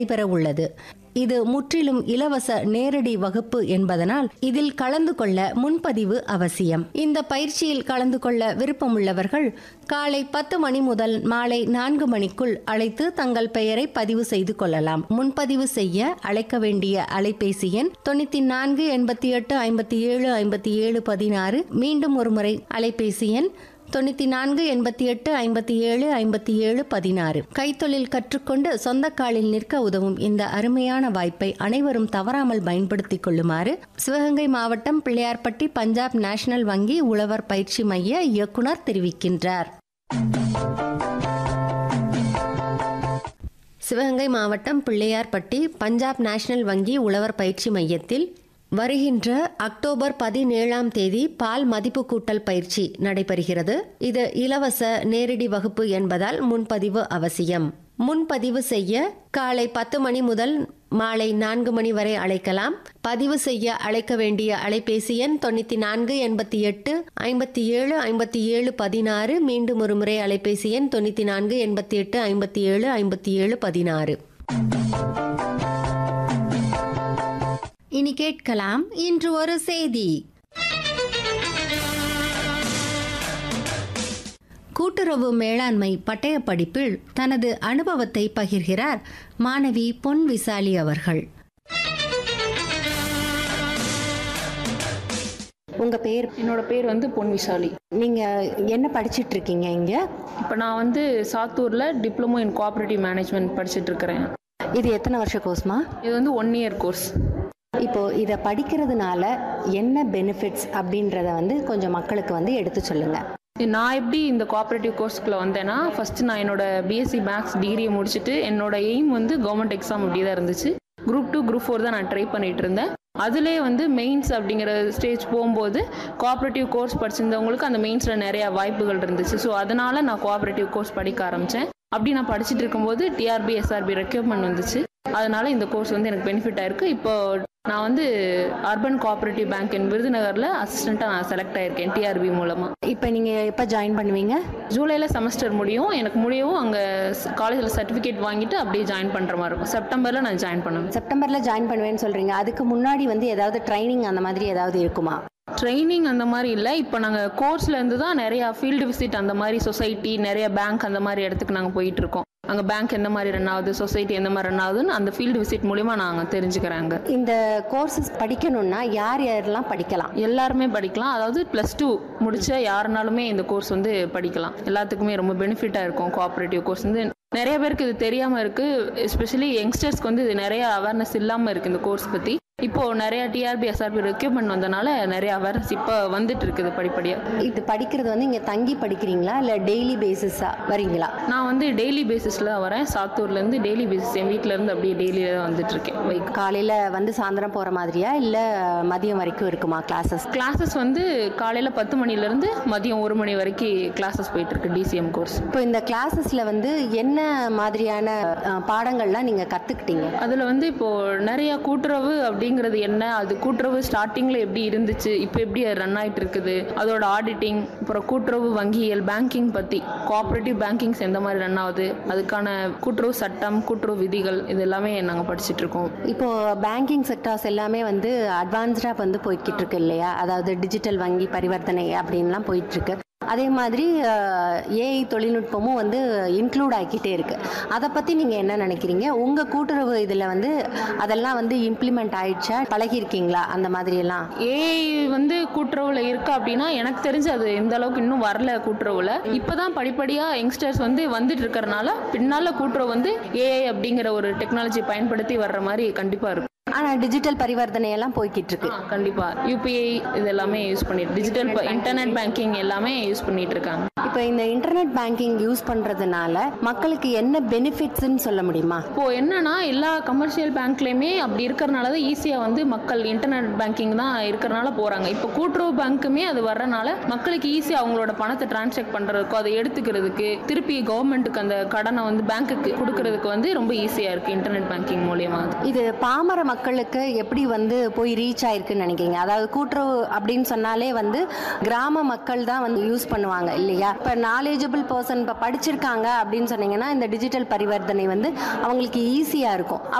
பெற உள்ளது இது முற்றிலும் இலவச நேரடி வகுப்பு என்பதனால் இதில் கலந்து கொள்ள முன்பதிவு அவசியம் இந்த பயிற்சியில் கலந்து கொள்ள விருப்பமுள்ளவர்கள் காலை பத்து மணி முதல் மாலை நான்கு மணிக்குள் அழைத்து தங்கள் பெயரை பதிவு செய்து கொள்ளலாம் முன்பதிவு செய்ய அழைக்க வேண்டிய அலைபேசி எண் தொண்ணூத்தி நான்கு எண்பத்தி எட்டு ஐம்பத்தி ஏழு ஐம்பத்தி ஏழு பதினாறு மீண்டும் ஒருமுறை அலைபேசி எண் தொண்ணூத்தி நான்கு எண்பத்தி எட்டு ஐம்பத்தி ஏழு ஐம்பத்தி ஏழு பதினாறு கைத்தொழில் கற்றுக்கொண்டு சொந்த காலில் நிற்க உதவும் இந்த அருமையான வாய்ப்பை அனைவரும் தவறாமல் பயன்படுத்திக் கொள்ளுமாறு சிவகங்கை மாவட்டம் பிள்ளையார்பட்டி பஞ்சாப் நேஷனல் வங்கி உழவர் பயிற்சி மைய இயக்குனர் தெரிவிக்கின்றார் சிவகங்கை மாவட்டம் பிள்ளையார்பட்டி பஞ்சாப் நேஷனல் வங்கி உழவர் பயிற்சி மையத்தில் வருகின்ற அக்டோபர் பதினேழாம் தேதி பால் மதிப்பு கூட்டல் பயிற்சி நடைபெறுகிறது இது இலவச நேரடி வகுப்பு என்பதால் முன்பதிவு அவசியம் முன்பதிவு செய்ய காலை பத்து மணி முதல் மாலை நான்கு மணி வரை அழைக்கலாம் பதிவு செய்ய அழைக்க வேண்டிய அலைபேசி எண் தொண்ணூத்தி நான்கு எண்பத்தி எட்டு ஐம்பத்தி ஏழு ஐம்பத்தி ஏழு பதினாறு மீண்டும் ஒரு முறை அலைபேசி எண் தொண்ணூத்தி நான்கு எண்பத்தி எட்டு ஐம்பத்தி ஏழு ஐம்பத்தி ஏழு பதினாறு இனி கேட்கலாம் இன்று ஒரு செய்தி கூட்டுறவு மேலாண்மை பட்டய படிப்பில் தனது அனுபவத்தை பகிர்கிறார் மாணவி பொன் விசாலி அவர்கள் உங்க பேர் என்னோட பேர் வந்து பொன் விஷாலி நீங்க என்ன படிச்சிட்டு இருக்கீங்க இங்க இப்போ நான் வந்து சாத்தூரில் டிப்ளமோ இன் கோஆப்ரேட்டிவ் மேனேஜ்மெண்ட் படிச்சுட்டு இருக்கிறேன் இது எத்தனை வருஷ கோர்ஸ்மா இது வந்து ஒன் இயர் கோர்ஸ் இப்போ இதை படிக்கிறதுனால என்ன பெனிஃபிட்ஸ் அப்படின்றத வந்து கொஞ்சம் மக்களுக்கு வந்து எடுத்து சொல்லுங்க நான் எப்படி இந்த கோஆப்ரேட்டிவ் கோர்ஸ்க்குள்ளே வந்தேன்னா ஃபஸ்ட்டு நான் என்னோட பிஎஸ்சி மேக்ஸ் டிகிரியை முடிச்சுட்டு என்னோட எய்ம் வந்து கவர்மெண்ட் எக்ஸாம் அப்படி தான் இருந்துச்சு குரூப் டூ குரூப் ஃபோர் தான் நான் ட்ரை பண்ணிட்டு இருந்தேன் அதிலே வந்து மெயின்ஸ் அப்படிங்கிற ஸ்டேஜ் போகும்போது கோஆப்ரேட்டிவ் கோர்ஸ் படிச்சிருந்தவங்களுக்கு அந்த மெயின்ஸில் நிறையா வாய்ப்புகள் இருந்துச்சு ஸோ அதனால நான் கோஆப்ரேட்டிவ் கோர்ஸ் படிக்க ஆரம்பித்தேன் அப்படி நான் படிச்சுட்டு இருக்கும்போது டிஆர்பி எஸ்ஆர்பி ரெக்யூப்மெண்ட் வந்துச்சு அதனால இந்த கோர்ஸ் வந்து எனக்கு பெனிஃபிட் ஆயிருக்கு இப்போ நான் வந்து அர்பன் கோஆப்ரேட்டிவ் பேங்க் இன் விருதுநகரில் அசிஸ்டண்ட்டாக நான் செலக்ட் ஆயிருக்கேன் டிஆர்பி மூலமாக இப்போ நீங்க எப்போ ஜாயின் பண்ணுவீங்க ஜூலையில் செமஸ்டர் முடியும் எனக்கு முடியவும் அங்கே காலேஜில் சர்டிஃபிகேட் வாங்கிட்டு அப்படியே ஜாயின் பண்ணுற மாதிரி இருக்கும் செப்டம்பரில் நான் ஜாயின் பண்ணுவேன் செப்டம்பர்ல ஜாயின் பண்ணுவேன்னு சொல்றீங்க அதுக்கு முன்னாடி வந்து ஏதாவது ட்ரைனிங் அந்த மாதிரி ஏதாவது இருக்குமா ட்ரைனிங் அந்த மாதிரி இல்லை இப்போ நாங்கள் கோர்ஸ்லேருந்து தான் நிறையா ஃபீல்டு விசிட் அந்த மாதிரி சொசைட்டி நிறைய பேங்க் அந்த மாதிரி இடத்துக்கு நாங்கள் போயிட்டு இருக்கோம் அங்கே பேங்க் எந்த மாதிரி ரன் ஆகுது சொசைட்டி எந்த மாதிரி ரன் ஆகுதுன்னு அந்த ஃபீல்டு விசிட் மூலிமா நாங்கள் தெரிஞ்சுக்கிறாங்க இந்த கோர்சஸ் படிக்கணும்னா யார் யாரெல்லாம் படிக்கலாம் எல்லாருமே படிக்கலாம் அதாவது ப்ளஸ் டூ முடிச்ச யாருனாலுமே இந்த கோர்ஸ் வந்து படிக்கலாம் எல்லாத்துக்குமே ரொம்ப பெனிஃபிட்டாக இருக்கும் கோஆப்ரேட்டிவ் கோர்ஸ் வந்து நிறைய பேருக்கு இது தெரியாமல் இருக்குது எஸ்பெஷலி யங்ஸ்டர்ஸ்க்கு வந்து இது நிறைய அவேர்னஸ் இல்லாமல் இருக்குது இந்த கோர்ஸ் பற்றி இப்போ நிறைய டிஆர்பி எஸ்ஆர்பி ரெக்யூப்மெண்ட் வந்தனால நிறைய அவேர்னஸ் இப்போ வந்துட்டு இருக்குது படிப்படியாக இது படிக்கிறது வந்து இங்க தங்கி படிக்கிறீங்களா இல்ல டெய்லி பேசிஸா வரீங்களா நான் வந்து டெய்லி பேசிஸில் தான் வரேன் சாத்தூர்லேருந்து டெய்லி பேசிஸ் என் வீட்டிலேருந்து அப்படியே டெய்லியில் தான் வந்துட்டு இருக்கேன் பைக் காலையில வந்து சாயந்தரம் போற மாதிரியா இல்ல மதியம் வரைக்கும் இருக்குமா கிளாஸஸ் கிளாஸஸ் வந்து காலையில் பத்து மணிலேருந்து மதியம் ஒரு மணி வரைக்கும் கிளாஸஸ் போயிட்டு இருக்கு டிசிஎம் கோர்ஸ் இப்போ இந்த கிளாஸஸ்ல வந்து என்ன மாதிரியான அஹ், பாடங்கள்லாம் நீங்க கத்துக்கிட்டீங்க அதில் வந்து இப்போது நிறைய கூட்டுறவு அப்படிங்கிறது என்ன அது கூட்டுறவு ஸ்டார்டிங்கில் எப்படி இருந்துச்சு இப்போ எப்படி ரன் ஆகிட்டு இருக்குது அதோட ஆடிட்டிங் அப்புறம் கூட்டுறவு வங்கியியல் பேங்கிங் பற்றி கோஆப்ரேட்டிவ் பேங்கிங்ஸ் எந்த மாதிரி ரன் ஆகுது அதுக்கான கூட்டுறவு சட்டம் கூட்டுறவு விதிகள் இது எல்லாமே நாங்கள் படிச்சுட்டு இருக்கோம் இப்போ பேங்கிங் செக்டார்ஸ் எல்லாமே வந்து அட்வான்ஸ்டா வந்து போய்கிட்டு இருக்கு இல்லையா அதாவது டிஜிட்டல் வங்கி பரிவர்த்தனை அப்படின்லாம் போயிட்டு இருக்கு அதே மாதிரி ஏஐ தொழில்நுட்பமும் வந்து இன்க்ளூட் ஆகிக்கிட்டே இருக்கு அதை பத்தி நீங்க என்ன நினைக்கிறீங்க உங்க கூட்டுறவு இதுல வந்து அதெல்லாம் வந்து இம்ப்ளிமெண்ட் ஆயிடுச்சா பழகிருக்கீங்களா அந்த மாதிரி எல்லாம் ஏஐ வந்து கூட்டுறவுல இருக்கா அப்படின்னா எனக்கு தெரிஞ்சு அது எந்த அளவுக்கு இன்னும் வரல கூட்டுறவுல இப்பதான் படிப்படியா யங்ஸ்டர்ஸ் வந்து வந்துட்டு இருக்கறனால பின்னால கூட்டுறவு வந்து ஏஐ அப்படிங்கிற ஒரு டெக்னாலஜி பயன்படுத்தி வர்ற மாதிரி கண்டிப்பா இருக்கும் ஆனா டிஜிட்டல் பரிவர்த்தனை எல்லாம் போய்கிட்டு இருக்கு ஆ, கண்டிப்பா யூபிஐ இது எல்லாமே யூஸ் பண்ணிட்டு டிஜிட்டல் இன்டர்நெட் பேங்கிங் எல்லாமே யூஸ் பண்ணிட்டு இருக்காங்க இப்போ இந்த இன்டர்நெட் பேங்கிங் யூஸ் பண்றதுனால மக்களுக்கு என்ன பெனிஃபிட்ஸ்னு சொல்ல முடியுமா இப்போ என்னன்னா எல்லா கமர்ஷியல் பேங்க்லயுமே அப்படி இருக்கறனால தான் ஈஸியா வந்து மக்கள் இன்டர்நெட் பேங்கிங் தான் இருக்கறனால போறாங்க இப்போ கூட்டுறவு பேங்க்குமே அது வர்றனால மக்களுக்கு ஈஸியா அவங்களோட பணத்தை டிரான்சாக்ட் பண்றதுக்கும் அதை எடுத்துக்கிறதுக்கு திருப்பி கவர்மெண்ட்டுக்கு அந்த கடனை வந்து பேங்க்குக்கு கொடுக்கறதுக்கு வந்து ரொம்ப ஈஸியா இருக்கு இன்டர்நெட் பேங்கிங் மூலியமா இது பாமர மக்களுக்கு எப்படி வந்து போய் ரீச் ஆயிருக்குன்னு நினைக்கிறீங்க அதாவது கூட்டுறவு அப்படின்னு சொன்னாலே வந்து கிராம மக்கள் தான் வந்து யூஸ் பண்ணுவாங்க இல்லையா இப்போ நாலேஜபிள் பர்சன் இப்போ படிச்சிருக்காங்க அப்படின்னு சொன்னீங்கன்னா இந்த டிஜிட்டல் பரிவர்த்தனை வந்து அவங்களுக்கு ஈஸியாக இருக்கும்